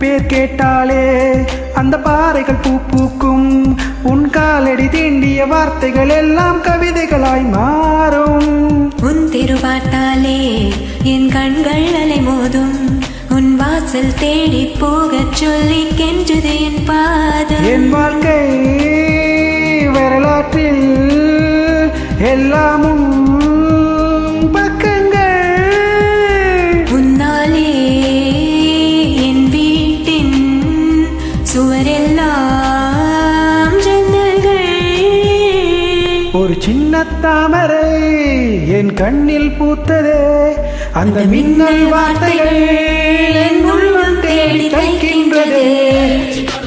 பேர் கேட்டாலே அந்த பாறைகள் பூ பூக்கும் உன் காலடி தீண்டிய வார்த்தைகள் எல்லாம் கவிதைகளாய் மாறும் உன் திருவாட்டாலே என் கண்கள் அலைமோதும் உன் வாசல் தேடி போகச் சொல்லி கென்றுது என் பாதம் என் வாழ்க்கை வரலாற்றில் எல்லாமும் பக்கங்கள் உன்னாலே என் வீட்டின் சுவரெல்லாம் ஜன்னல்கள் ஒரு சின்ன தாமரை என் கண்ணில் பூத்ததே அந்த மின்னல் வார்த்தைகள் என் உள்ளம் தேடி தைக்கின்றதே